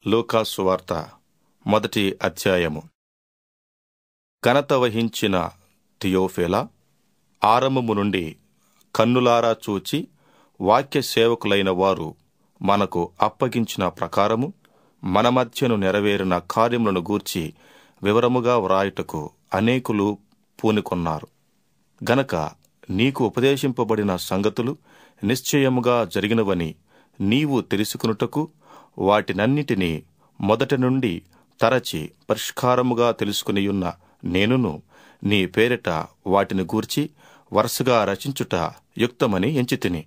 లూకాసు వార్త మొదటి అధ్యాయము ఘనత వహించిన థియోఫెలా ఆరంభము నుండి కన్నులారా చూచి వాక్య సేవకులైన వారు మనకు అప్పగించిన ప్రకారము మన మధ్యను నెరవేరిన కార్యములను గూర్చి వివరముగా వ్రాయుటకు అనేకులు పూనుకొన్నారు గనక నీకు ఉపదేశింపబడిన సంగతులు నిశ్చయముగా జరిగినవని నీవు తెలుసుకునుటకు వాటినన్నిటినీ మొదటి నుండి తరచి పరిష్కారముగా తెలుసుకునియున్న నేనును నీ పేరిట వాటిని గూర్చి వరుసగా రచించుట యుక్తమని ఎంచితిని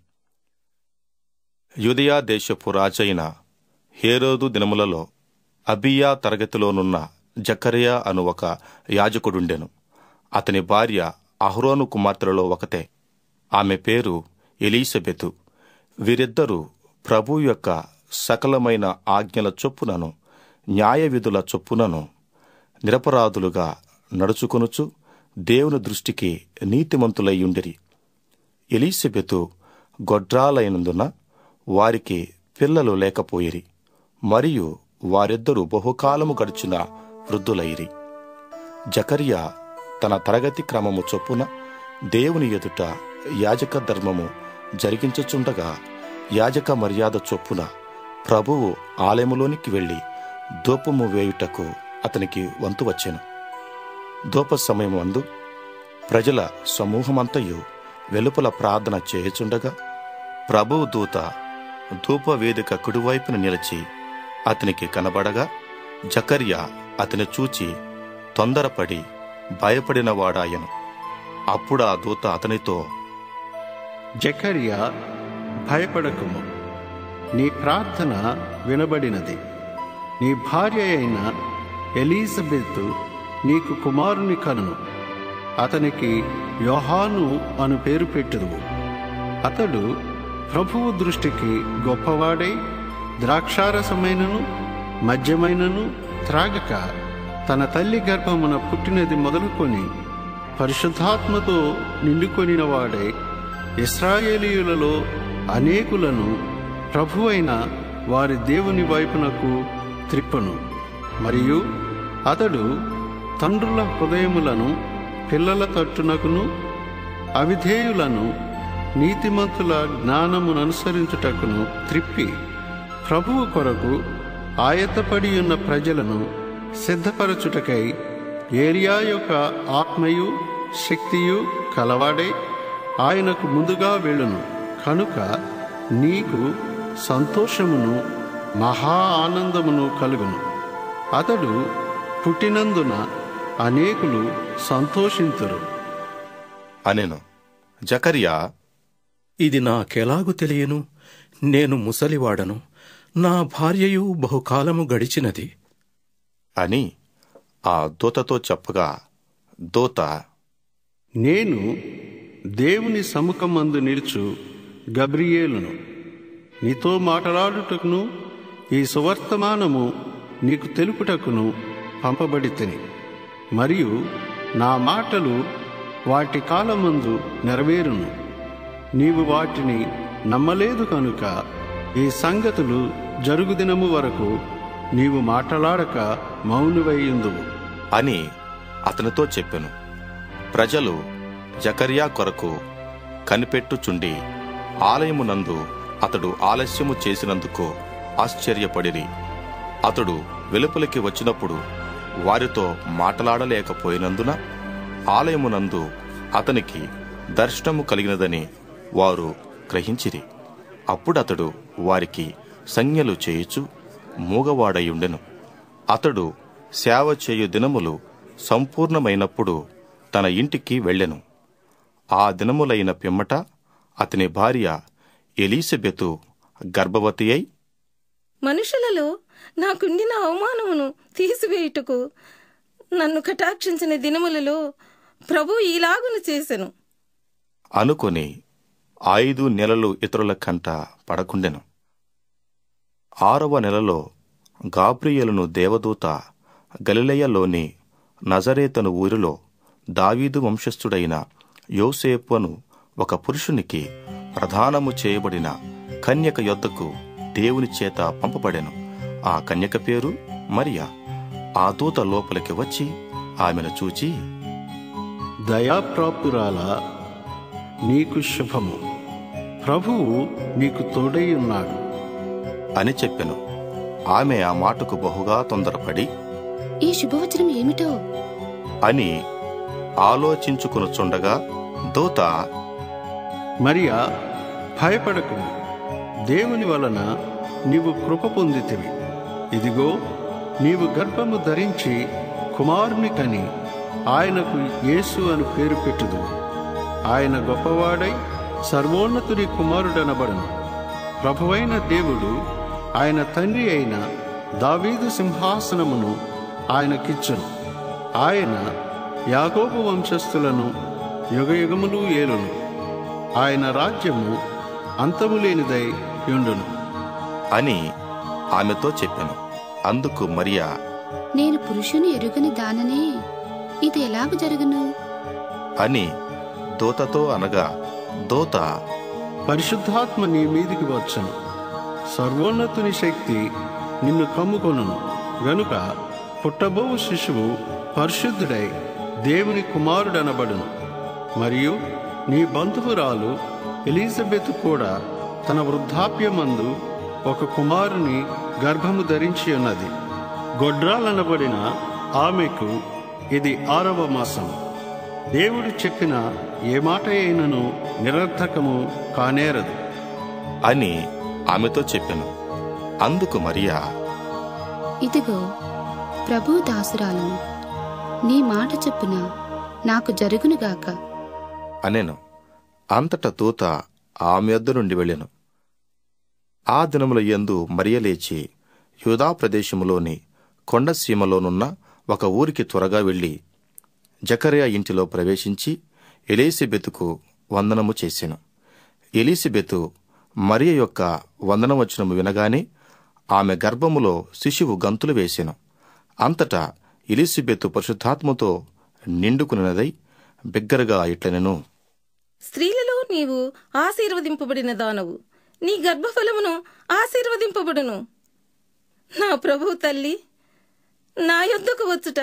యుదయా దేశపు రాజైన హేరోదు దినములలో అబియా తరగతిలోనున్న జకరియా అను ఒక యాజకుడుండెను అతని భార్య అహ్రోను కుమార్తెలలో ఒకతే ఆమె పేరు ఎలీసబెతు వీరిద్దరూ ప్రభు యొక్క సకలమైన ఆజ్ఞల చొప్పునను న్యాయ విధుల చొప్పునను నిరపరాధులుగా నడుచుకొనుచు దేవుని దృష్టికి నీతిమంతులయ్యుండిరి ఎలీసబెతు గొడ్రాలైనందున వారికి పిల్లలు లేకపోయిరి మరియు వారిద్దరూ బహుకాలము గడిచిన వృద్ధులైరి జకర్యా తన తరగతి క్రమము చొప్పున దేవుని ఎదుట యాజక ధర్మము జరిగించుచుండగా యాజక మర్యాద చొప్పున ప్రభువు ఆలయములోనికి వెళ్లి ధూపము వేయుటకు అతనికి వంతు వచ్చెను ధూప సమయమందు ప్రజల సమూహమంతయు వెలుపల ప్రార్థన చేయుచుండగా ప్రభువు దూత ధూప వేదిక కుడివైపున నిలిచి అతనికి కనబడగా జకర్యా అతని చూచి తొందరపడి భయపడినవాడాయను అప్పుడు ఆ దూత అతనితో జకర్యా భయపడకుము నీ ప్రార్థన వినబడినది నీ భార్య అయిన ఎలీజబెత్ నీకు కుమారుని కనును అతనికి యోహాను అను పేరు పెట్టుదువు అతడు ప్రభువు దృష్టికి గొప్పవాడై ద్రాక్షారసమైనను మద్యమైనను త్రాగక తన తల్లి గర్భమున పుట్టినది మొదలుకొని పరిశుద్ధాత్మతో నిండుకొనిన వాడై ఇస్రాయేలీయులలో అనేకులను ప్రభువైన వారి దేవుని వైపునకు త్రిప్పను మరియు అతడు తండ్రుల హృదయములను పిల్లల తట్టునకును అవిధేయులను నీతిమంతుల జ్ఞానమును అనుసరించుటకును త్రిప్పి ప్రభువు కొరకు ఆయత్తపడి ఉన్న ప్రజలను సిద్ధపరచుటకై ఏరియా యొక్క ఆత్మయు శక్తియు కలవాడై ఆయనకు ముందుగా వెళ్ళును కనుక నీకు సంతోషమును మహా ఆనందమును కలుగును అతడు పుట్టినందున అనేకులు సంతోషింతురు అనెను జకర్యా ఇది నాకెలాగు తెలియను నేను ముసలివాడను నా భార్యయు బహుకాలము గడిచినది అని ఆ దూతతో చెప్పగా దూత నేను దేవుని సముఖమందు నిలుచు గబ్రియేలును నీతో మాట్లాడుటకును ఈ సువర్తమానము నీకు తెలుపుటకును పంపబడి తిని మరియు నా మాటలు వాటి కాలమందు నెరవేరును నీవు వాటిని నమ్మలేదు కనుక ఈ సంగతులు జరుగుదినము వరకు నీవు మాట్లాడక మౌనువైయుందువు అని అతనితో చెప్పెను ప్రజలు జకర్యా కొరకు కనిపెట్టుచుండి ఆలయమునందు అతడు ఆలస్యము చేసినందుకు ఆశ్చర్యపడిరి అతడు వెలుపలికి వచ్చినప్పుడు వారితో మాట్లాడలేకపోయినందున ఆలయమునందు అతనికి దర్శనము కలిగినదని వారు గ్రహించిరి అప్పుడతడు వారికి సంజ్ఞలు చేయుచు మూగవాడయుండెను అతడు సేవ చేయు దినములు సంపూర్ణమైనప్పుడు తన ఇంటికి వెళ్ళెను ఆ దినములైన పిమ్మట అతని భార్య ఎలీసబెతు గర్భవతి అయి మనుషులలో నాకుండిన అవమానమును తీసివేయుటకు నన్ను కటాక్షించిన దినములలో ప్రభు ఈలాగును చేసెను అనుకొని ఐదు నెలలు ఇతరుల కంట పడకుండెను ఆరవ నెలలో గాబ్రియేలును దేవదూత గలిలయలోని నజరేతను ఊరిలో దావీదు వంశస్థుడైన యోసేపు అను ఒక పురుషునికి ప్రధానము చేయబడిన కన్యక యొద్దకు దేవుని చేత పంపబడెను ఆ కన్యక పేరు మరియా ఆ దూత లోపలికి వచ్చి ఆమెను చూచి దయాప్రాప్తురాల నీకు శుభము ప్రభువు నీకు తోడై ఉన్నాడు అని చెప్పెను ఆమె ఆ మాటకు బహుగా తొందరపడి ఈ శుభవచనం ఏమిటో అని ఆలోచించుకునుచుండగా దూత మరియా భయపడకు దేవుని వలన నీవు కృప పొందితివి ఇదిగో నీవు గర్భము ధరించి కుమారుని కని ఆయనకు యేసు అని పేరు పెట్టుదు ఆయన గొప్పవాడై సర్వోన్నతుని కుమారుడనబడను ప్రభువైన దేవుడు ఆయన తండ్రి అయిన దావీదు సింహాసనమును ఆయనకిచ్చును ఆయన యాకోబు వంశస్థులను యుగయుగములు ఏలును ఆయన రాజ్యము అంతము లేనిదై యుండును అని ఆమెతో చెప్పెను అందుకు మరియా నేను పురుషుని ఎరుగని దాననే ఇది ఎలాగ జరుగును అని దూతతో అనగా దూత పరిశుద్ధాత్మ నీ మీదికి వచ్చను సర్వోన్నతుని శక్తి నిన్ను కమ్ముకొనును గనుక పుట్టబోవు శిశువు పరిశుద్ధుడై దేవుని కుమారుడనబడును మరియు నీ బంధువురాలు ఎలిజబెత్ కూడా తన వృద్ధాప్యమందు ఒక కుమారుని గర్భము ధరించి ఉన్నది గొడ్రాలనబడిన ఆమెకు ఇది ఆరవ మాసం దేవుడు చెప్పిన ఏ మాట అయినను నిరర్థకము కానేరదు అని ఆమెతో చెప్పెను అందుకు మరియా ఇదిగో ప్రభు దాసురాలను నీ మాట చెప్పున నాకు జరుగునుగాక అనెను అంతట దూత ఆమె యొద్ద నుండి వెళ్ళెను ఆ దినముల యందు మరియ లేచి యూదా ప్రదేశములోని కొండసీమలోనున్న ఒక ఊరికి త్వరగా వెళ్ళి జకర్యా ఇంటిలో ప్రవేశించి ఎలీసిబెతుకు వందనము చేసెను ఎలీసిబెతు మరియ యొక్క వందనవచనము వినగానే ఆమె గర్భములో శిశువు గంతులు వేసెను అంతటా ఎలిసిబెతు పరిశుద్ధాత్మతో నిండుకున్నదై బిగ్గరగా ఇట్లనెను స్త్రీలలో నీవు ఆశీర్వదింపబడిన దానవు నీ గర్భఫలమును ఆశీర్వదింపబడును నా ప్రభు తల్లి నా యొద్దకు వచ్చుట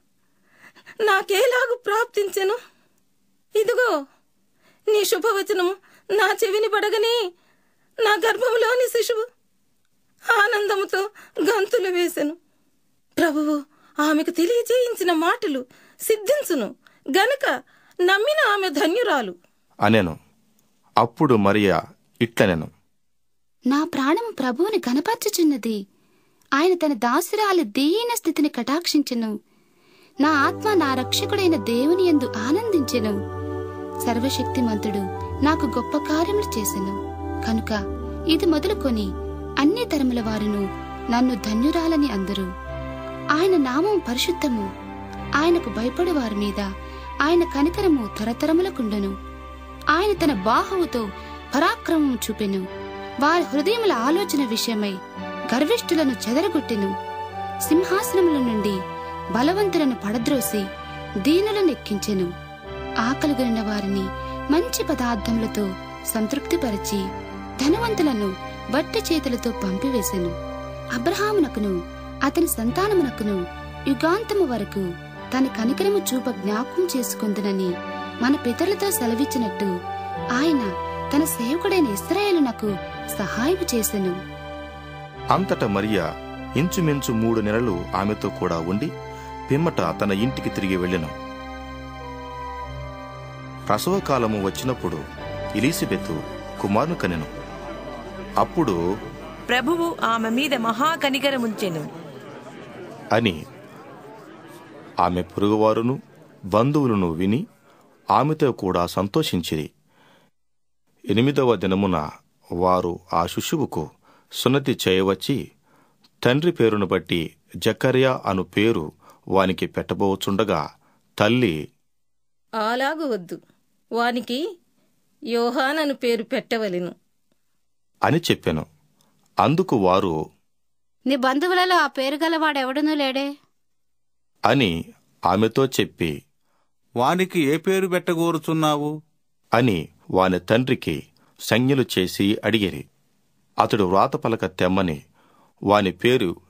నాకేలాగు ప్రాప్తించెను ఇదిగో నీ శుభవచనము నా చెవిని పడగనే నా గర్భములోని శిశువు ఆనందముతో గంతులు వేసెను ప్రభువు ఆమెకు తెలియజేయించిన మాటలు సిద్ధించును గనుక నమ్మిన ఆమె ధన్యురాలు అనెను అప్పుడు మరియా ఇట్లనెను నా ప్రాణము ప్రభువుని కనపరచుచున్నది ఆయన తన దాసురాలి దీన స్థితిని కటాక్షించెను నా ఆత్మ నా రక్షకుడైన దేవుని యందు ఆనందించెను సర్వశక్తిమంతుడు నాకు గొప్ప కార్యములు చేసెను కనుక ఇది మొదలుకొని అన్ని తరముల వారును నన్ను ధన్యురాలని అందరూ ఆయన నామం పరిశుద్ధము ఆయనకు భయపడు వారి మీద ఆయన కనికరము తరతరములకుండును ఆయన తన బాహువుతో పరాక్రమము చూపెను వారి హృదయముల ఆలోచన విషయమై గర్విష్ఠులను చెదరగొట్టెను సింహాసనముల నుండి బలవంతులను పడద్రోసి దీనులను ఎక్కించెను ఆకలిగొనిన వారిని మంచి పదార్థములతో సంతృప్తిపరచి ధనవంతులను వట్టి చేతులతో పంపివేశెను అబ్రహామునకును అతని సంతానమునకును యుగాంతము వరకు తన కనికరము చూప జ్ఞాపకం చేసుకుందునని మన పితరులతో సెలవిచ్చినట్టు ఆయన తన సేవకుడైన ఇస్రాయేలునకు సహాయం చేసెను అంతట మరియా ఇంచుమించు మూడు నెలలు ఆమెతో కూడా ఉండి పిమ్మట తన ఇంటికి తిరిగి వెళ్ళెను ప్రసవకాలము వచ్చినప్పుడు ఎలీసిబెతు కుమారుని కనెను అప్పుడు ప్రభువు ఆమె మీద మహాకనికరముంచెను అని ఆమె పొరుగువారును బంధువులను విని ఆమెతో కూడా సంతోషించిరి ఎనిమిదవ దినమున వారు ఆ శిశువుకు సున్నతి చేయవచ్చి తండ్రి పేరును బట్టి జకర్యా అను పేరు వానికి పెట్టబోచుండగా తల్లి అలాగు వద్దు వానికి యోహానను పేరు పెట్టవలెను అని చెప్పెను అందుకు వారు నీ బంధువులలో ఆ పేరు గలవాడెవడనూ లేడే అని ఆమెతో చెప్పి వానికి ఏ పేరు పెట్టగోరుచున్నావు అని వాని తండ్రికి సంజ్ఞలు చేసి అడిగిరి అతడు వ్రాతపలక తెమ్మని వాని పేరు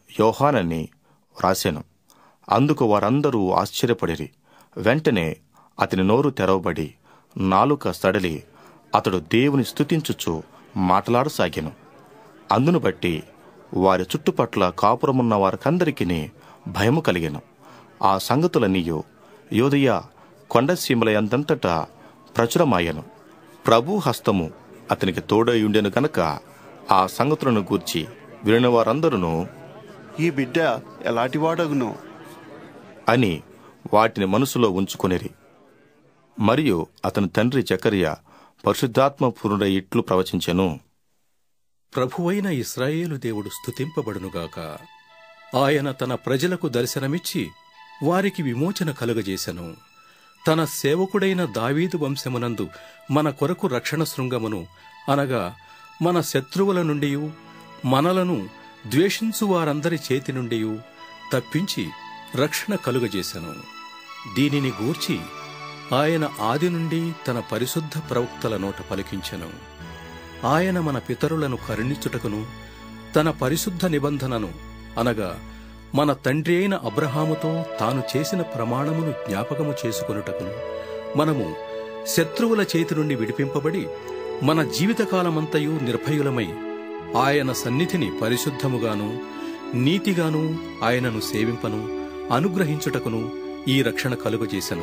యోహానని వ్రాసెను అందుకు వారందరూ ఆశ్చర్యపడిరి వెంటనే అతని నోరు తెరవబడి నాలుక సడలి అతడు దేవుని స్తుతించుచు మాట్లాడసాగాను అందును బట్టి వారి చుట్టుపట్ల కాపురమున్న వారికందరికీ భయము కలిగెను ఆ సంగతులన్నీయు యోదయ కొండసీమలయందంతటా ప్రచురమాయను ప్రభు హస్తము అతనికి తోడయుండెను గనక ఆ సంగతులను గూర్చి వినిన వారందరూ ఈ బిడ్డ ఎలాంటివాడగునో అని వాటిని మనసులో ఉంచుకొనిరి మరియు అతని తండ్రి జకర్య పరిశుద్ధాత్మ పూర్ణుడై ఇట్లు ప్రవచించెను ప్రభువైన ఇస్రాయేలు దేవుడు స్తుతింపబడునుగాక ఆయన తన ప్రజలకు దర్శనమిచ్చి వారికి విమోచన కలుగజేశను తన సేవకుడైన దావీదు వంశమునందు మన కొరకు రక్షణ శృంగమును అనగా మన శత్రువుల నుండి మనలను ద్వేషించు వారందరి చేతి నుండి తప్పించి రక్షణ కలుగజేశను దీనిని గూర్చి ఆయన ఆది నుండి తన పరిశుద్ధ ప్రవక్తల నోట పలికించెను ఆయన మన పితరులను కరుణించుటకును తన పరిశుద్ధ నిబంధనను అనగా మన తండ్రి అయిన అబ్రహాముతో తాను చేసిన ప్రమాణమును జ్ఞాపకము చేసుకొనుటకును మనము శత్రువుల చేతి నుండి విడిపింపబడి మన జీవితకాలమంతయు నిర్భయులమై ఆయన సన్నిధిని పరిశుద్ధముగాను నీతిగాను ఆయనను సేవింపను అనుగ్రహించుటకును ఈ రక్షణ కలుగజేశను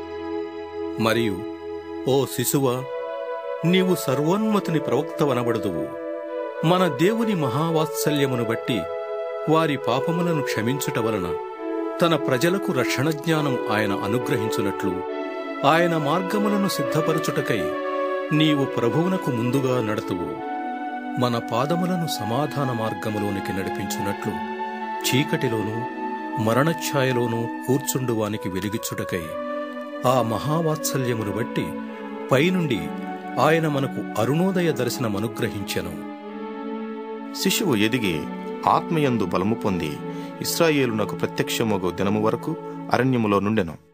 మరియు ఓ శిశువా నీవు సర్వోన్మతుని ప్రవక్తవనబడుదువు మన దేవుని మహావాత్సల్యమును బట్టి వారి పాపములను క్షమించుట వలన తన ప్రజలకు రక్షణ జ్ఞానం ఆయన అనుగ్రహించునట్లు ఆయన మార్గములను సిద్ధపరచుటకై నీవు ప్రభువునకు ముందుగా నడతువు మన పాదములను సమాధాన మార్గములోనికి నడిపించునట్లు చీకటిలోనూ మరణఛాయలోనూ కూర్చుండువానికి వెలిగిచ్చుటకై ఆ మహావాత్సల్యమును బట్టి పైనుండి ఆయన మనకు అరుణోదయ దర్శనమనుగ్రహించెను శిశువు ఎదిగి ఆత్మయందు బలము పొంది ఇస్రాయేలునకు ప్రత్యక్షమగు దినము వరకు అరణ్యములో నుండెను